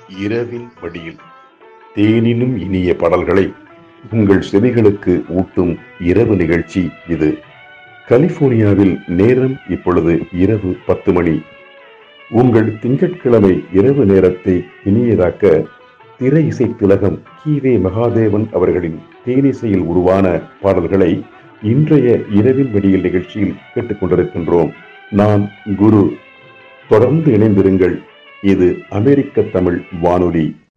இரவின் மடியில் தேனினும் இனிய பாடல்களை உங்கள் செவிகளுக்கு ஊட்டும் இரவு நிகழ்ச்சி இது கலிபோர்னியாவில் நேரம் இப்பொழுது இரவு பத்து மணி உங்கள் திங்கட்கிழமை இரவு நேரத்தை இனியதாக்க திரை இசை திலகம் கீவே மகாதேவன் அவர்களின் தேனிசையில் உருவான பாடல்களை இன்றைய இரவின் வெடியில் நிகழ்ச்சியில் கேட்டுக்கொண்டிருக்கின்றோம் நான் குரு தொடர்ந்து இணைந்திருங்கள் இது அமெரிக்க தமிழ் வானொலி